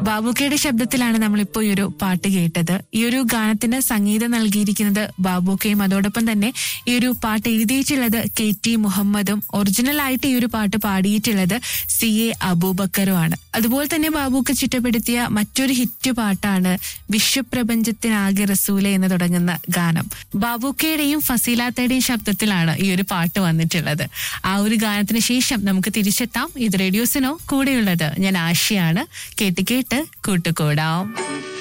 ബാബുക്കയുടെ ശബ്ദത്തിലാണ് നമ്മളിപ്പോ ഈ ഒരു പാട്ട് കേട്ടത് ഈ ഒരു ഗാനത്തിന് സംഗീതം നൽകിയിരിക്കുന്നത് ബാബുക്കയും അതോടൊപ്പം തന്നെ ഈ ഒരു പാട്ട് എഴുതിയിട്ടുള്ളത് കെ ടി മുഹമ്മദും ഒറിജിനൽ ആയിട്ട് ഈ ഒരു പാട്ട് പാടിയിട്ടുള്ളത് സി എ അബൂബക്കറുമാണ് അതുപോലെ തന്നെ ബാബുക്ക ചിട്ടപ്പെടുത്തിയ മറ്റൊരു ഹിറ്റ് പാട്ടാണ് വിശ്വപ്രപഞ്ചത്തിനാകെ റസൂലെ എന്ന് തുടങ്ങുന്ന ഗാനം ബാബുക്കയുടെയും ഫസീലാത്തയുടെയും ശബ്ദത്തിലാണ് ഈ ഒരു പാട്ട് വന്നിട്ടുള്ളത് ആ ഒരു ഗാനത്തിന് ശേഷം നമുക്ക് തിരിച്ചെത്താം ഇത് റേഡിയോസിനോ കൂടെയുള്ളത് ഞാൻ ആശയാണ് കേട്ട് കേട്ട് കൂട്ടുകൂടാം